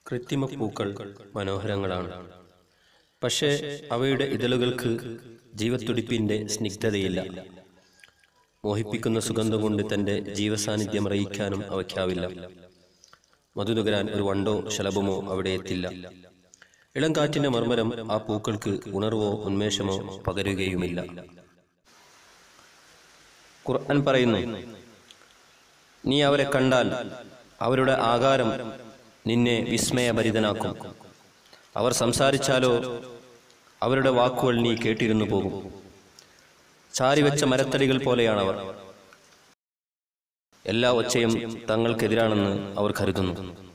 കൃത്രിമ പൂക്കൾ മനോഹരങ്ങളാണ് പക്ഷേ അവയുടെ ഇതളുകൾക്ക് ജീവത്തുടിപ്പിന്റെ സ്നിഗ്ധതയില്ല മോഹിപ്പിക്കുന്ന സുഗന്ധം കൊണ്ട് തന്റെ ജീവസാന്നിധ്യം അറിയിക്കാനും അവയ്ക്കാവില്ല മധുനുകരാൻ ഒരു വണ്ടോ ശലഭമോ അവിടെ എത്തില്ല ഇളം കാറ്റിന്റെ മർമ്മരം ആ പൂക്കൾക്ക് ഉണർവോ ഉന്മേഷമോ പകരുകയുമില്ല ഖുർആൻ പറയുന്നു നീ അവരെ കണ്ടാൽ അവരുടെ ആകാരം നിന്നെ വിസ്മയഭരിതനാക്കും അവർ സംസാരിച്ചാലോ അവരുടെ വാക്കുകൾ നീ കേട്ടിരുന്നു പോകും ചാരിവെച്ച മരത്തടികൾ പോലെയാണവർ എല്ലാ ഒച്ചയും തങ്ങൾക്കെതിരാണെന്ന് അവർ കരുതുന്നു